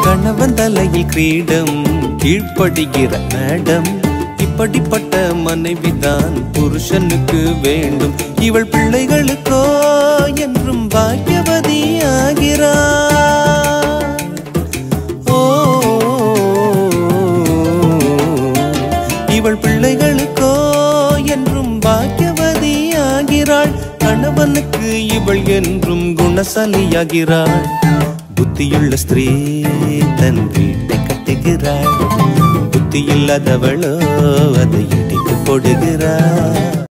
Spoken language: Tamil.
கணவன் தலையில் கிரீடம் கீழ்ப்படுகிற மேடம் இப்படிப்பட்ட மனைவிதான் புருஷனுக்கு வேண்டும் இவள் பிள்ளைகளுக்கோ என்றும் பாக்கியவதியாகிறார் ஓ இவள் பிள்ளைகளுக்கோ என்றும் பாக்கியவதியாகிறாள் கணவனுக்கு இவள் என்றும் குணசாலியாகிறாள் புத்தியுள்ள ஸ்திரீ தன் வீட்டை கட்டுகிறாள் புத்தி இல்லாதவளோ அதை இடித்து போடுகிறாள்